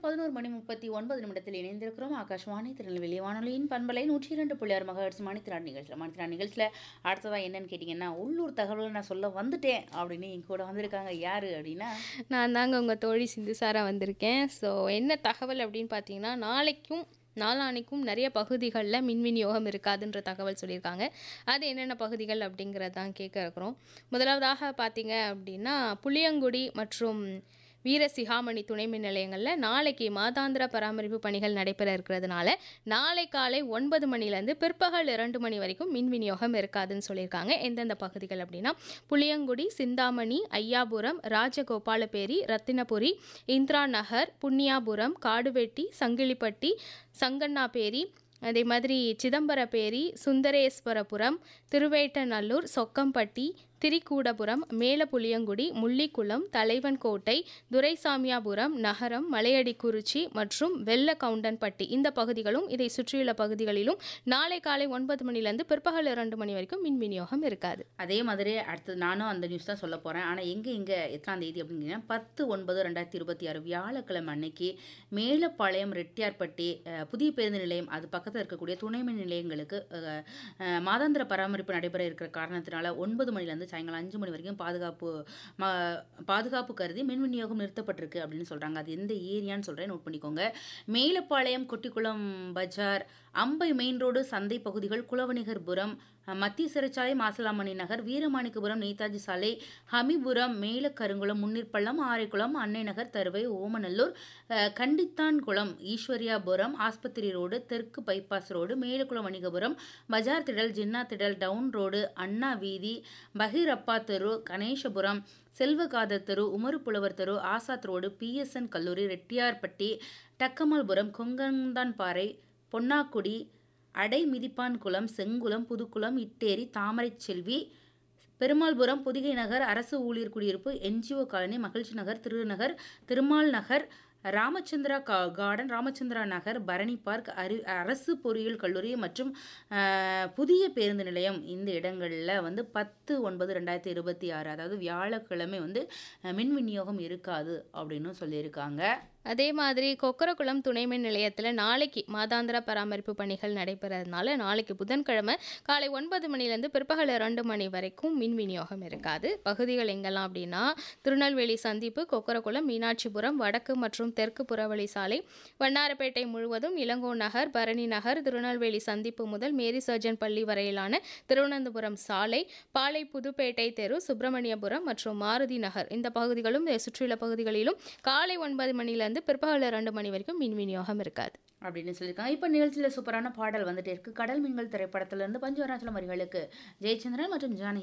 பதினோரு மணி முப்பத்தி ஒன்பது நிமிடத்தில் இணைந்திருக்கிறோம் ஆகாஷ்வாணி திருநெல்வேலி வானொலியின் பண்பலை நூற்றி இரண்டு புள்ளி ஆறு மகர்ஸ் மணித்திரான் நிகழ்ச்சியில் மணித்திரான் நிகழ்ச்சியில் அடுத்ததாக என்னன்னு கேட்டிங்கன்னா உள்ளூர் தகவல்கள் நான் சொல்ல வந்துட்டேன் அப்படின்னு என் கூட வந்திருக்காங்க யார் அப்படின்னா நான் தாங்க உங்கள் தோழி சிந்துசாரா வந்திருக்கேன் ஸோ என்ன தகவல் அப்படின்னு பார்த்தீங்கன்னா நாளைக்கும் நாளானைக்கும் நிறைய பகுதிகளில் மின் விநியோகம் இருக்காதுன்ற தகவல் சொல்லியிருக்காங்க அது என்னென்ன பகுதிகள் அப்படிங்கிறத தான் கேட்க இருக்கிறோம் முதலாவதாக பார்த்தீங்க அப்படின்னா புளியங்குடி மற்றும் வீர சிகாமணி துணை மின் நிலையங்களில் நாளைக்கு மாதாந்திர பராமரிப்பு பணிகள் நடைபெற இருக்கிறதுனால நாளை காலை ஒன்பது மணிலேருந்து பிற்பகல் இரண்டு மணி வரைக்கும் மின் விநியோகம் இருக்காதுன்னு சொல்லியிருக்காங்க எந்தெந்த பகுதிகள் அப்படின்னா புளியங்குடி சிந்தாமணி ஐயாபுரம் ராஜகோபாலபேரி ரத்தினபுரி இந்திரா நகர் புண்ணியாபுரம் காடுவெட்டி சங்கிலிப்பட்டி சங்கண்ணாபேரி அதே மாதிரி சிதம்பரப்பேரி சுந்தரேஸ்வரபுரம் திருவேட்டநல்லூர் சொக்கம்பட்டி திரிகூடபுரம் மேலப்புளியங்குடி முள்ளிக்குளம் தலைவன்கோட்டை துரைசாமியாபுரம் நகரம் மலையடிக்குறிச்சி மற்றும் வெள்ளக்கவுண்டன்பட்டி இந்த பகுதிகளும் இதை சுற்றியுள்ள பகுதிகளிலும் நாளை காலை ஒன்பது மணிலேருந்து பிற்பகல் இரண்டு மணி வரைக்கும் மின் விநியோகம் இருக்காது அதே மாதிரி அடுத்தது நானும் அந்த நியூஸ் தான் சொல்ல போகிறேன் ஆனால் எங்கே இங்கே எத்தனாம் தேதி அப்படிங்கன்னா பத்து ஒன்பது ரெண்டாயிரத்தி இருபத்தி ஆறு வியாழக்கிழமை அன்னைக்கு மேலப்பாளையம் ரெட்டியார்பட்டி அஹ், புதிய பேருந்து நிலையம் அது பக்கத்தில் இருக்கக்கூடிய துணை மின் நிலையங்களுக்கு அஹ், அஹ், மாதாந்திர பராமரிப்பு நடைபெற இருக்கிற காரணத்தினால ஒன்பது மணிலேருந்து சாயங்காலம் அஞ்சு மணி வரைக்கும் பாதுகாப்பு ம பாதுகாப்பு கருதி மின் விநியோகம் நிறுத்தப்பட்டிருக்கு அப்படின்னு சொல்கிறாங்க அது எந்த ஏரியான்னு சொல்கிறேன் நோட் பண்ணிக்கோங்க மேலப்பாளையம் கொட்டிக்குளம் பஜார் அம்பை மெயின் ரோடு சந்தை பகுதிகள் குலவணிகர்புரம் அஹ், மத்திய சிறைச்சாலை மாசலாமணி நகர் வீரமாணிக்கபுரம் நேதாஜி சாலை ஹமிபுரம் மேலக்கருங்குளம் முன்னீர்பள்ளம் ஆரைக்குளம் அன்னை நகர் தருவை ஓமநல்லூர் அஹ், கண்டித்தான்குளம் ஈஸ்வரியாபுரம் ஆஸ்பத்திரி ரோடு தெற்கு பைபாஸ் ரோடு மேலக்குளம் வணிகபுரம் பஜார் திடல் ஜின்னா திடல் டவுன் ரோடு அண்ணா வீதி பஹீரப்பா தெரு கணேசபுரம் செல்வகாதர் தெரு உமரு புலவர் தெரு ஆசாத் ரோடு பிஎஸ்என் கல்லூரி ரெட்டியார்பட்டி டக்கமல்புரம் கொங்கந்தான்பாறை பொன்னாக்குடி அடை மிதிப்பான் குளம் செங்குளம் புதுக்குளம் இட்டேரி தாமரை செல்வி பெருமாள்புரம் புதிகை நகர் அரசு ஊழியர் குடியிருப்பு என்ஜிஓ காலனி மகிழ்ச்சி நகர் திருநகர் திருமால் நகர் ராமச்சந்திரா கா கார்டன் ராமச்சந்திரா நகர் பரணி பார்க் அறி அரசு பொறியியல் கல்லூரி மற்றும் அஹ், புதிய பேருந்து நிலையம் இந்த இடங்களில் வந்து பத்து ஒன்பது ரெண்டாயிரத்தி இருபத்தி ஆறு அதாவது வியாழக்கிழமை வந்து அஹ், மின் விநியோகம் இருக்காது அப்படின்னு சொல்லியிருக்காங்க அதே மாதிரி கொக்கரகுளம் துணை மின் நிலையத்தில் நாளைக்கு மாதாந்திர பராமரிப்பு பணிகள் நடைபெறதுனால நாளைக்கு புதன்கிழமை காலை ஒன்பது மணிலேருந்து பிற்பகல் இரண்டு மணி வரைக்கும் மின் விநியோகம் இருக்காது பகுதிகள் எங்கெல்லாம் அப்படின்னா திருநெல்வேலி சந்திப்பு கொக்கரகுளம் மீனாட்சிபுரம் வடக்கு மற்றும் தெற்கு புறவழி சாலை வண்ணாரப்பேட்டை முழுவதும் இளங்கோ நகர் பரணி நகர் திருநெல்வேலி சந்திப்பு முதல் மேரி சர்ஜன் பள்ளி வரையிலான திருவனந்தபுரம் சாலை பாலை புதுப்பேட்டை தெரு சுப்பிரமணியபுரம் மற்றும் மாருதி நகர் இந்த பகுதிகளும் இதை சுற்றியுள்ள பகுதிகளிலும் காலை ஒன்பது மணிலேருந்து பிற்பகல் இரண்டு மணி வரைக்கும் மின் விநியோகம் இருக்காது அப்படின்னு சொல்லியிருக்காங்க இப்போ நிகழ்ச்சியில் சூப்பரான பாடல் வந்துட்டே இருக்கு கடல் மின்கள் திரைப்படத்திலிருந்து பஞ்சவராச்சலம் வரிகளுக்கு ஜெயச்சந்திரன் மற்றும் ஜானகி